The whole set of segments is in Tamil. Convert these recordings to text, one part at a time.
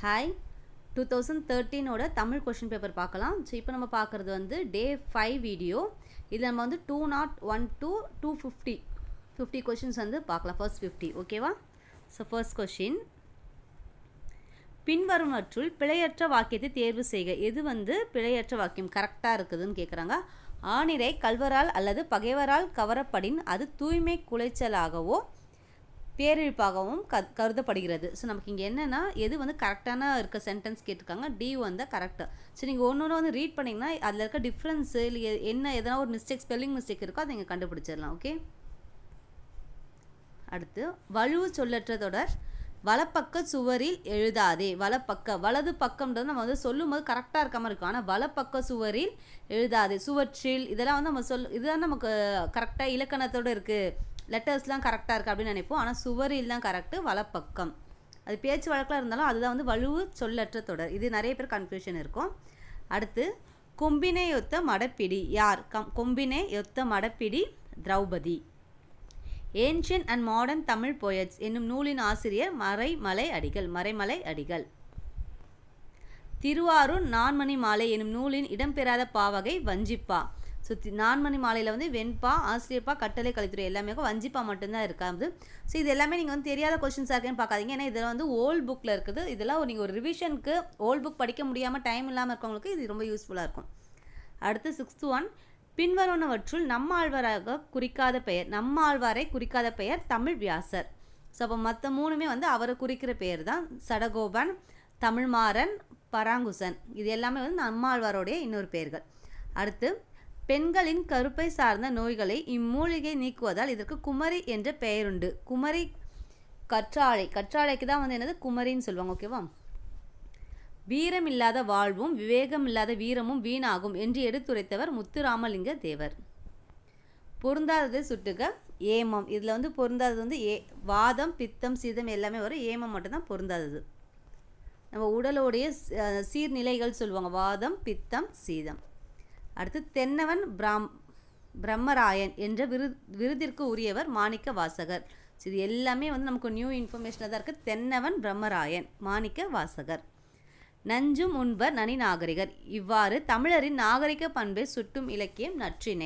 ஹாய் டூ தௌசண்ட் தேர்ட்டீனோட தமிழ் கொஷின் பேப்பர் பார்க்கலாம் ஸோ இப்போ நம்ம பார்க்குறது வந்து டே ஃபைவ் வீடியோ இதில் நம்ம வந்து two nought one two two fifty fifty questions வந்து பார்க்கலாம் ஃபர்ஸ்ட் ஃபிஃப்டி ஓகேவா ஸோ ஃபர்ஸ்ட் கொஷின் பின்வருவற்றுள் பிழையற்ற வாக்கியத்தை தேர்வு செய்க எது வந்து பிழையற்ற வாக்கியம் கரெக்டாக இருக்குதுன்னு கேட்குறாங்க ஆணிரை கல்வரால் அல்லது பகைவரால் கவரப்படின் அது தூய்மை குலைச்சலாகவோ பேரிழப்பாகவும் க கருதப்படுகிறது ஸோ நமக்கு இங்கே என்னென்னா எது வந்து கரெக்டான இருக்க சென்டென்ஸ் கேட்டிருக்காங்க டி வந்து கரெக்டாக ஸோ நீங்கள் ஒன்று ஒன்று வந்து ரீட் பண்ணிங்கன்னா அதில் இருக்க டிஃப்ரென்ஸு இல்லை என்ன எதனா ஒரு மிஸ்டேக் ஸ்பெல்லிங் மிஸ்டேக் இருக்கோ அதை நீங்கள் கண்டுபிடிச்சிடலாம் ஓகே அடுத்து வலுவு சொல்லற்ற தொடர் வலப்பக்க சுவரில் எழுதாதே வலப்பக்க வலது பக்கம்ன்றது நம்ம வந்து சொல்லும்போது கரெக்டாக இருக்க மாதிரி இருக்கும் ஆனால் வலப்பக்க சுவரில் எழுதாதே சுவற்றில் இதெல்லாம் வந்து நம்ம சொல் இதுதான் நமக்கு கரெக்டாக இலக்கணத்தோடு இருக்குது லெட்டர்ஸ்லாம் கரெக்டாக இருக்குது அப்படின்னு நினைப்போம் ஆனால் சுவரில் தான் கரெக்டு வலப்பக்கம் அது பேச்சு வழக்கில் இருந்தாலும் அதுதான் வந்து வலுவு சொல்லற்ற தொடர் இது நிறைய பேர் கன்ஃபியூஷன் இருக்கும் அடுத்து கொம்பினை ஒத்த மடப்பிடி யார் கம் கொம்பினை ஒத்த மடப்பிடி Draupadi ancient and modern Tamil poets என்னும் நூலின் ஆசிரியர் மறைமலை அடிகள் மறைமலை அடிகள் திருவாரூர் நான்மணி மாலை என்னும் நூலின் இடம்பெறாத பாவகை வஞ்சிப்பா ஸோ நான்மணி மாலையில் வந்து வெண்பா ஆசிரியப்பா கட்டளை கலைத்துறை எல்லாமே வஞ்சிப்பா மட்டும்தான் இருக்காது ஸோ இது எல்லாமே நீங்கள் வந்து தெரியாத கொஷின்ஸாக இருக்குன்னு பார்க்காதீங்க ஏன்னா இதில் வந்து ஓல்ட் புக்கில் இருக்குது இதெல்லாம் நீங்கள் ஒரு ரிவிஷனுக்கு ஓல்ட் புக் படிக்க முடியாமல் டைம் இல்லாமல் இருக்கவங்களுக்கு இது ரொம்ப யூஸ்ஃபுல்லாக இருக்கும் அடுத்து சிக்ஸ்த் ஒன் பின்வருவனவற்றுள் நம்மாழ்வாராக குறிக்காத பெயர் நம்மாழ்வாரை குறிக்காத பெயர் தமிழ் வியாசர் ஸோ அப்போ மற்ற மூணுமே வந்து அவரை குறிக்கிற பெயர் தான் சடகோபன் தமிழ்மாறன் பராங்குசன் இது எல்லாமே வந்து நம்மாழ்வாரோடைய இன்னொரு பெயர்கள் அடுத்து பெண்களின் கருப்பை சார்ந்த நோய்களை இம்மூலிகை நீக்குவதால் இதற்கு குமரி என்ற பெயருண்டு குமரி கற்றாழை கற்றாழைக்கு தான் வந்து என்னது குமரின்னு சொல்லுவாங்க ஓகேவா வீரம் இல்லாத வாழ்வும் விவேகம் இல்லாத வீரமும் வீணாகும் என்று எடுத்துரைத்தவர் முத்துராமலிங்க தேவர் பொருந்தாததை சுட்டுக ஏமம் இதில் வந்து பொருந்தாதது வந்து ஏ வாதம் பித்தம் சீதம் எல்லாமே வரும் ஏமம் மட்டும்தான் பொருந்தாதது நம்ம உடலோடைய சீர்நிலைகள் சொல்லுவாங்க வாதம் பித்தம் சீதம் அடுத்து தென்னவன் பிராம் பிரம்மராயன் என்ற விரு விருதிற்கு உரியவர் மாணிக்க வாசகர் இது எல்லாமே வந்து நமக்கு நியூ இன்ஃபர்மேஷனாக தான் இருக்குது தென்னவன் பிரம்மராயன் மாணிக்க வாசகர் நஞ்சும் உண்பர் நனி நாகரிகர் இவ்வாறு தமிழரின் நாகரிக பண்பை சுட்டும் இலக்கியம் நற்றினை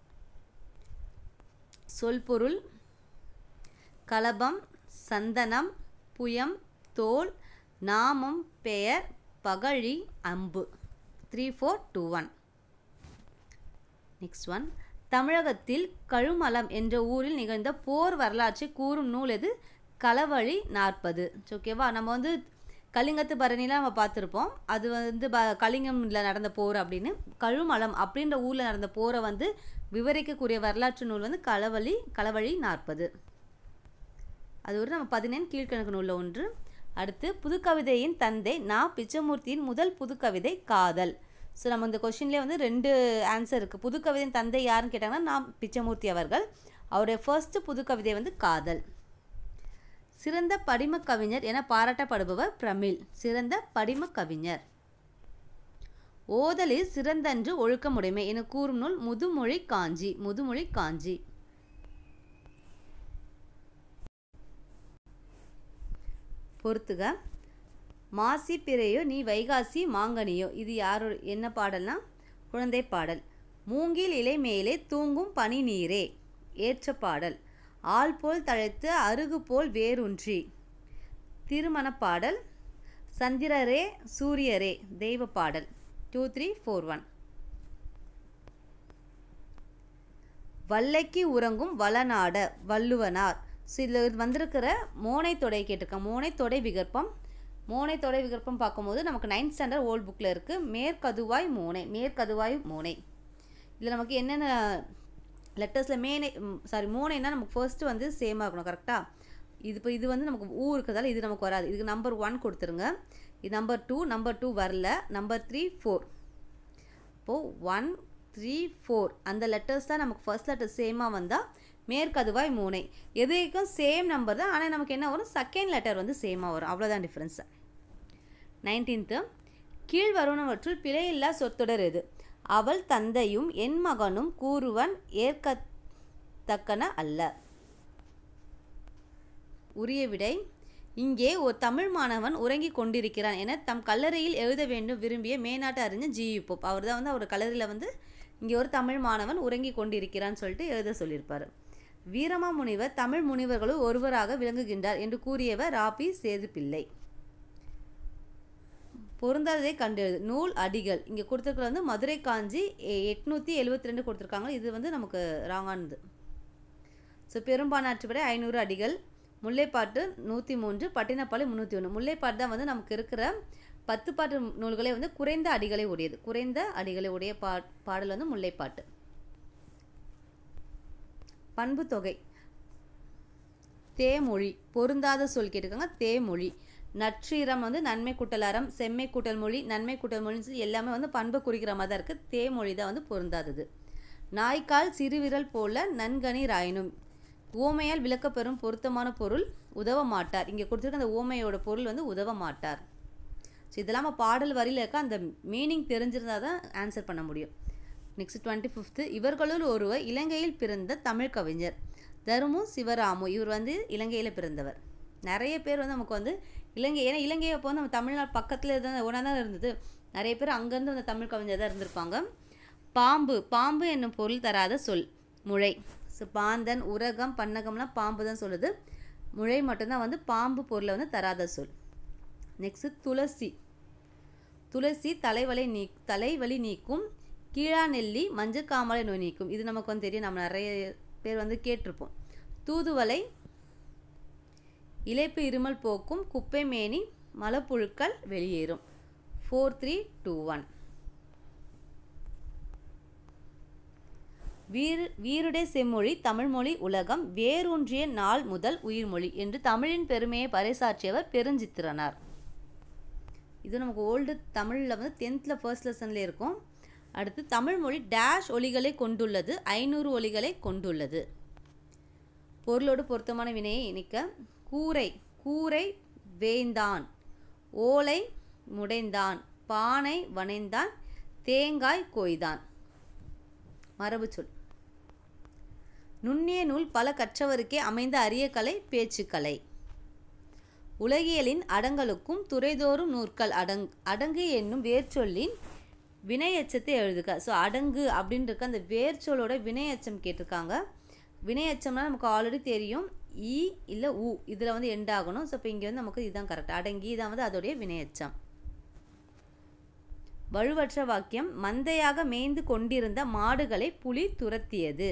சொல்பொருள் கலபம் சந்தனம் புயம் தோல் நாமம் பெயர் பகழி அம்பு three four two one next one தமிழகத்தில் கழுமலம் என்ற ஊரில் நிகழ்ந்த போர் வரலாற்றை கூறும் நூல் எது களவழி நாற்பது ஓகேவா நம்ம வந்து கலிங்கத்து பரணிலாம் நம்ம பார்த்துருப்போம் அது வந்து ப கலிங்கமில் நடந்த போர் அப்படின்னு கழுமலம் அப்படின்ற ஊரில் நடந்த போரை வந்து விவரிக்கக்கூடிய வரலாற்று நூல் வந்து களவழி களவழி நாற்பது அது ஒரு நம்ம பதினேழு கீழ்கணக்கு நூலில் ஒன்று அடுத்து புதுக்கவிதையின் தந்தை நா பிச்சமூர்த்தியின் முதல் புதுக்கவிதை காதல் ஸோ நம்ம இந்த கொஷின்லேயே வந்து ரெண்டு ஆன்சர் இருக்குது புதுக்கவிதையின் தந்தை யாருன்னு கேட்டாங்கன்னா நான் பிச்சமூர்த்தி அவர்கள் அவருடைய ஃபர்ஸ்ட் புதுக்கவிதை வந்து காதல் சிறந்த படிம கவிஞர் என பாராட்டப்படுபவர் பிரமிழ் சிறந்த படிம கவிஞர் ஓதலில் சிறந்தன்று ஒழுக்கமுடைமை என கூறும் நூல் முதுமொழி காஞ்சி முதுமொழி காஞ்சி பொறுத்துக மாசி பிறையோ நீ வைகாசி மாங்கனியோ இது யாரோ என்ன பாடல்னா குழந்தை பாடல் மூங்கில் இலை மேலே தூங்கும் பனி நீரே ஏற்ற பாடல் ஆள் போல் தழைத்து அருகு போல் வேரூன்றி திருமண பாடல் சந்திரரே சூரியரே தெய்வ பாடல் டூ த்ரீ ஃபோர் ஒன் வல்லைக்கு உறங்கும் வளநாட வள்ளுவனார் ஸோ இதில் வந்திருக்கிற மோனை தொடை கேட்டிருக்கேன் மோனை தொடை விகற்பம் மோனை தொடை விகற்பம் பார்க்கும்போது நமக்கு நைன்த் ஸ்டாண்டர்ட் ஓல்ட் புக்கில் இருக்குது மேற்கதுவாய் மோனை மேற்கதுவாய் மோனை இதில் நமக்கு என்னென்ன லெட்டர்ஸில் மேனை சாரி மோனைனா நமக்கு ஃபர்ஸ்ட்டு வந்து சேமாக இருக்கணும் கரெக்டாக இது இப்போ இது வந்து நமக்கு ஊ இருக்கிறதால இது நமக்கு வராது இதுக்கு நம்பர் ஒன் கொடுத்துருங்க இது நம்பர் டூ நம்பர் டூ வரல நம்பர் த்ரீ ஃபோர் இப்போது ஒன் த்ரீ ஃபோர் அந்த லெட்டர்ஸ் தான் நமக்கு ஃபர்ஸ்ட் லெட்டர் சேமாக வந்தால் மேற்கதுவாய் மூனை எதுக்கும் சேம் நம்பர் தான் ஆனால் நமக்கு என்ன வரும் செகண்ட் லெட்டர் வந்து சேமாக வரும் அவ்வளோதான் டிஃப்ரென்ஸு நைன்டீன்த்து கீழ் வருவனவற்றுள் பிழையில்லா சொத்தொடர் எது அவள் தந்தையும் என் மகனும் கூறுவன் ஏற்கத்தக்கன அல்ல உரிய விடை இங்கே ஒரு தமிழ் மாணவன் உறங்கிக் கொண்டிருக்கிறான் என தம் கல்லறையில் எழுத வேண்டும் விரும்பிய மேனாட்டு அறிஞர் ஜி யு போப் அவர் தான் வந்து அவர் கல்லறையில் வந்து இங்கே ஒரு தமிழ் மாணவன் உறங்கிக் கொண்டிருக்கிறான்னு சொல்லிட்டு எழுத சொல்லியிருப்பார் வீரமா முனிவர் தமிழ் முனிவர்களுள் ஒருவராக விளங்குகின்றார் என்று கூறியவர் ராபி சேதுப்பிள்ளை பொருந்தாததை கண்டெழுது நூல் அடிகள் இங்கே கொடுத்துருக்கிறது வந்து மதுரை காஞ்சி எ- எட்நூற்றி எழுபத்தி ரெண்டு கொடுத்துருக்காங்க இது வந்து நமக்கு ராங்கானது ஸோ பெரும்பானாற்று விட ஐநூறு அடிகள் முல்லைப்பாட்டு நூற்றி மூன்று பட்டினப்பாலை முந்நூற்றி ஒன்று முல்லைப்பாட்டு தான் வந்து நமக்கு இருக்கிற பத்து பாட்டு நூல்களே வந்து குறைந்த அடிகளை உடையது குறைந்த அடிகளை உடைய பா பாடல் வந்து முல்லைப்பாட்டு பண்பு தொகை தேமொழி பொருந்தாத சொல் கேட்டிருக்காங்க தேமொழி நற்றீரம் வந்து நன்மை கூட்டல் அறம் செம்மை கூட்டல் மொழி நன்மை கூட்டல் மொழின்னு சொல்லி எல்லாமே வந்து பண்பு குறிக்கிற மாதிரி தான் இருக்குது தேமொழி தான் வந்து பொருந்தாதது நாய்க்கால் சிறுவிரல் போல நன்கனி ராயினும் ஓமையால் விளக்கப்பெறும் பொருத்தமான பொருள் உதவ மாட்டார் இங்கே கொடுத்துருக்க அந்த ஓமையோட பொருள் வந்து உதவ மாட்டார் ஸோ இதெல்லாம் நம்ம பாடல் வரியில் இருக்க அந்த மீனிங் தெரிஞ்சிருந்தால் தான் ஆன்சர் பண்ண முடியும் நெக்ஸ்ட் டுவெண்ட்டி ஃபிஃப்த்து இவர்களுள் ஒருவர் இலங்கையில் பிறந்த தமிழ் கவிஞர் தருமு சிவராமு இவர் வந்து இலங்கையில் பிறந்தவர் நிறைய பேர் வந்து நமக்கு வந்து இலங்கை ஏன்னா இலங்கை அப்போ வந்து நம்ம தமிழ்நாடு பக்கத்தில் தான் ஒன்றா தான் இருந்தது நிறைய பேர் அங்கேருந்து அந்த தமிழ் கவிஞர் தான் இருந்திருப்பாங்க பாம்பு பாம்பு என்னும் பொருள் தராத சொல் முளை ஸோ பாந்தன் உரகம் பன்னகம்லாம் பாம்பு தான் சொல்லுது முளை மட்டும்தான் வந்து பாம்பு பொருளை வந்து தராத சொல் நெக்ஸ்ட்டு துளசி துளசி தலைவலி நீ தலைவலி நீக்கும் கீழா நெல்லி மஞ்சக்காமலை நோய் நீக்கும் இது நமக்கு வந்து தெரியும் நம்ம நிறைய பேர் வந்து கேட்டிருப்போம் தூதுவளை இளைப்பு இருமல் போக்கும் குப்பை மேனி மலப்புழுக்கள் வெளியேறும் ஃபோர் த்ரீ டூ ஒன் வீர் வீருடைய செம்மொழி தமிழ்மொழி உலகம் வேரூன்றிய நாள் முதல் உயிர்மொழி என்று தமிழின் பெருமையை பறைசாற்றியவர் பெருஞ்சித்திரனார் இது நமக்கு ஓல்டு தமிழில் வந்து டென்த்தில் ஃபர்ஸ்ட் லெசனில் இருக்கும் அடுத்து தமிழ்மொழி டேஷ் ஒலிகளை கொண்டுள்ளது ஐநூறு ஒலிகளை கொண்டுள்ளது பொருளோடு பொருத்தமான வினையை இணைக்க கூரை கூரை வேந்தான் ஓலை முடைந்தான் பானை வனைந்தான் தேங்காய் கொய்தான் மரபு சொல் நுண்ணிய நூல் பல கற்றவருக்கே அமைந்த அரிய கலை பேச்சுக்கலை உலகியலின் அடங்கலுக்கும் துறைதோறும் நூற்கள் அடங் அடங்கு என்னும் வேர்ச்சொல்லின் வினையச்சத்தை எழுதுக ஸோ அடங்கு அப்படின்னு இருக்க அந்த வேர்ச்சொல்லோட வினையச்சம் கேட்டிருக்காங்க வினையச்சம்னா நமக்கு ஆல்ரெடி தெரியும் ஈ இல்லை ஊ இதில் வந்து எண்ட் ஆகணும் ஸோ இப்போ இங்கே வந்து நமக்கு இதுதான் கரெக்ட் அடங்கி இதான் வந்து அதோடைய வினையச்சம் வலுவற்ற வாக்கியம் மந்தையாக மேய்ந்து கொண்டிருந்த மாடுகளை புலி துரத்தியது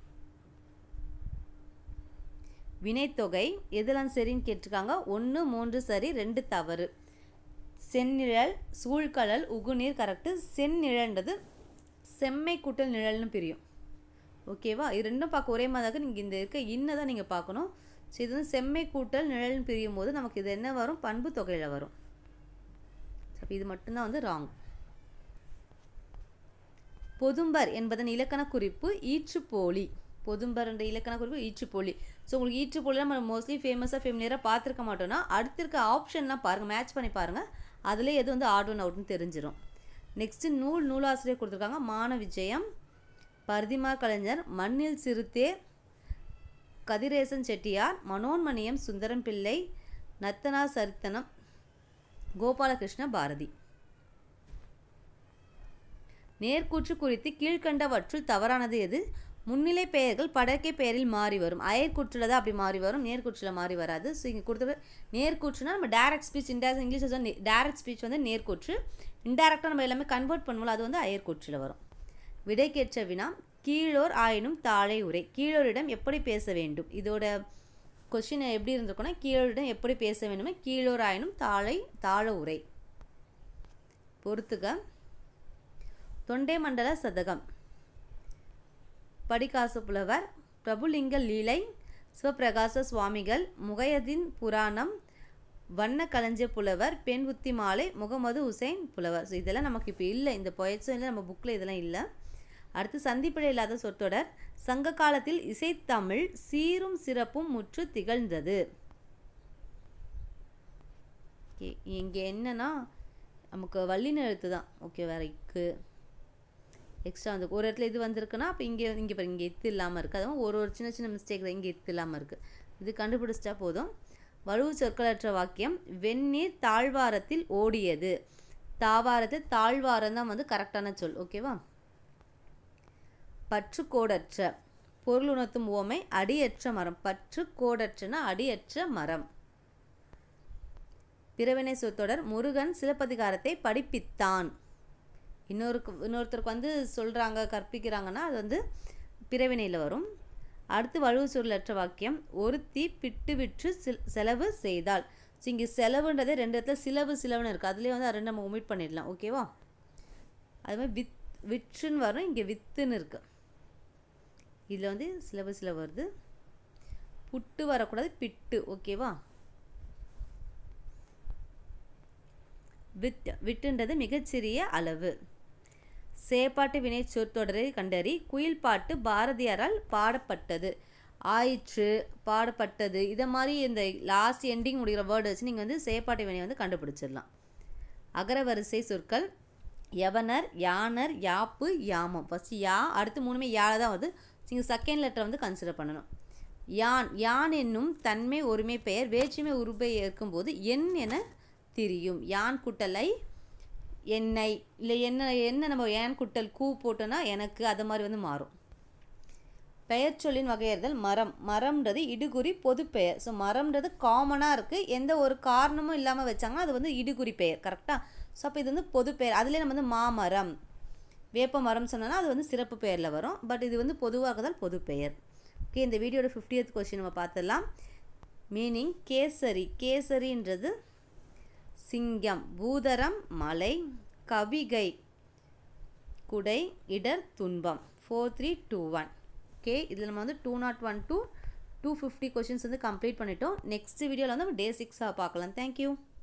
வினைத்தொகை எதெல்லாம் சரின்னு கேட்டிருக்காங்க ஒன்று மூன்று சரி ரெண்டு தவறு செந்நிழல் சூழ்கடல் உகுநீர் கரெக்டு செந்நிழல்ன்றது செம்மை கூட்டல் நிழல்னு பிரியும் ஓகேவா இது ரெண்டும் பார்க்க ஒரே மாதிரி தான் நீங்கள் இந்த இருக்க இன்ன தான் நீங்கள் பார்க்கணும் ஸோ இது வந்து செம்மை கூட்டல் நிழல்னு பிரியும் போது நமக்கு இது என்ன வரும் பண்பு தொகையில் வரும் அப்போ இது மட்டும்தான் வந்து ராங் பொதும்பர் என்பதன் இலக்கண குறிப்பு ஈற்றுப்போலி பொதும்பர் என்ற இலக்கண குறிப்பு ஈற்றுப்போலி ஸோ உங்களுக்கு ஈற்றுப்போலி நம்ம மோஸ்ட்லி ஃபேமஸாக ஃபெமிலியராக பார்த்துருக்க மாட்டோம்னா அடுத்து இருக்க ஆப்ஷன்லாம் பாருங்கள் மேட்ச் பண்ணி பாருங்கள் அதிலே எது வந்து ஆட் ஒன் அவுட்னு தெரிஞ்சிடும் நெக்ஸ்ட்டு நூல் நூலாசிரியர் கொடுத்துருக்காங்க மான விஜயம் பர்திமா கலைஞர் மண்ணில் சிறுத்தேர் கதிரேசன் செட்டியார் மனோன்மணியம் சுந்தரம் பிள்ளை நத்தனா சரித்தனம் கோபாலகிருஷ்ண பாரதி நேர்கூற்று குறித்து கீழ்கண்டவற்றுள் தவறானது எது முன்னிலை பெயர்கள் படர்க்கை பெயரில் மாறி வரும் அயற்கூற்றில் தான் அப்படி மாறி வரும் நேர்கூற்றில் மாறி வராது ஸோ இங்கே கொடுத்துரு நேர்கூற்றுனா நம்ம டேரக்ட் ஸ்பீச் இன்டேரக்ட் இங்கிலீஷ் வந்து டேரக்ட் ஸ்பீச் வந்து நேர்கூற்று இன்டேரக்டாக நம்ம எல்லாமே கன்வெர்ட் பண்ணுவோம் அது வந்து அயற்கூற்றில் வரும் விடைக்கேற்ற வினா கீழோர் ஆயினும் தாழை உரை கீழோரிடம் எப்படி பேச வேண்டும் இதோட கொஷின் எப்படி இருந்திருக்குன்னா கீழோரிடம் எப்படி பேச வேண்டுமே கீழோர் ஆயினும் தாழை தாழ உரை பொறுத்துக தொண்டை மண்டல சதகம் படிக்காசு புலவர் பிரபுலிங்க லீலை சிவபிரகாச சுவாமிகள் முகையதீன் புராணம் வண்ண களஞ்சிய புலவர் பெண் புத்தி மாலை முகமது ஹுசைன் புலவர் ஸோ இதெல்லாம் நமக்கு இப்போ இல்லை இந்த பொயட்ஸும் இல்லை நம்ம புக்கில் இதெல்லாம் இல்லை அடுத்து சந்திப்பிழை இல்லாத சொற்றொடர் சங்க காலத்தில் இசைத்தமிழ் சீரும் சிறப்பும் முற்று திகழ்ந்தது ஓகே இங்கே என்னன்னா நமக்கு வல்லின எழுத்து தான் ஓகே வேற இக்கு எக்ஸ்ட்ரா வந்து ஒரு இடத்துல இது வந்திருக்குன்னா அப்போ இங்கே இங்கே பாருங்க இங்கே எத்து இல்லாமல் இருக்குது அதுவும் ஒரு ஒரு சின்ன சின்ன மிஸ்டேக் தான் இங்கே எத்து இல்லாமல் இருக்குது இது கண்டுபிடிச்சிட்டா போதும் வலுவு சொற்களற்ற வாக்கியம் வெந்நீர் தாழ்வாரத்தில் ஓடியது தாவாரத்து தாழ்வாரம் தான் வந்து கரெக்டான சொல் ஓகேவா பற்றுக்கோடற்ற பொருள் உணர்த்தும் உவமை அடியற்ற மரம் பற்று கோடற்றனா அடியற்ற மரம் பிறவினை சொற்றொடர் முருகன் சிலப்பதிகாரத்தை படிப்பித்தான் இன்னொருக்கு இன்னொருத்தருக்கு வந்து சொல்கிறாங்க கற்பிக்கிறாங்கன்னா அது வந்து பிறவினையில் வரும் அடுத்து வலுவு சொல்லற்ற வாக்கியம் ஒருத்தி பிட்டு விற்று சில் செலவு செய்தால் ஸோ இங்கே செலவுன்றதே ரெண்டு இடத்துல சிலவு சிலவுன்னு இருக்குது அதுலேயே வந்து ரெண்டு நம்ம ஒமிட் பண்ணிடலாம் ஓகேவா அது மாதிரி வித் விற்றுன்னு வரும் இங்கே வித்துன்னு இருக்குது இதில் வந்து சிலவு சிலவு வருது புட்டு வரக்கூடாது பிட்டு ஓகேவா வித் விட்டுன்றது மிகச்சிறிய அளவு சேப்பாட்டு வினை சொற்றொடரை கண்டறி குயில் பாட்டு பாரதியாரால் பாடப்பட்டது ஆயிற்று பாடப்பட்டது இதை மாதிரி இந்த லாஸ்ட் எண்டிங் முடிகிற வேர்டு வச்சு நீங்கள் வந்து சேப்பாட்டு வினை வந்து கண்டுபிடிச்சிடலாம் அகரவரிசை சொற்கள் யவனர் யானர் யாப்பு யாமம் ஃபஸ்ட்டு யா அடுத்து மூணுமே யாழ தான் வருது நீங்கள் செகண்ட் லெட்டரை வந்து கன்சிடர் பண்ணணும் யான் யான் என்னும் தன்மை ஒருமை பெயர் வேற்றுமை உருபை இருக்கும்போது என் என திரியும் யான் குட்டலை என்னை இல்லை என்ன என்ன நம்ம ஏன் குட்டல் கூ போட்டோன்னா எனக்கு அது மாதிரி வந்து மாறும் பெயர் சொல்லின் வகையறுதல் மரம் மரம்ன்றது இடுகுறி பொது பெயர் ஸோ மரம்ன்றது காமனாக இருக்குது எந்த ஒரு காரணமும் இல்லாமல் வச்சாங்கன்னா அது வந்து இடுகுறி பெயர் கரெக்டாக ஸோ அப்போ இது வந்து பொது பெயர் அதுலேயே நம்ம வந்து மாமரம் வேப்ப மரம் சொன்னோன்னா அது வந்து சிறப்பு பெயரில் வரும் பட் இது வந்து பொதுவாகதால் பொது பெயர் ஓகே இந்த வீடியோட ஃபிஃப்டியத் கொஸ்டின் நம்ம பார்த்துடலாம் மீனிங் கேசரி கேசரின்றது சிங்கம் பூதரம் மலை கவிகை குடை இடர் துன்பம் four three two one okay இதில் நம்ம வந்து two nought one two two fifty questions வந்து கம்ப்ளீட் பண்ணிட்டோம் நெக்ஸ்ட் வீடியோவில் வந்து நம்ம டே சிக்ஸாக பார்க்கலாம் தேங்க்யூ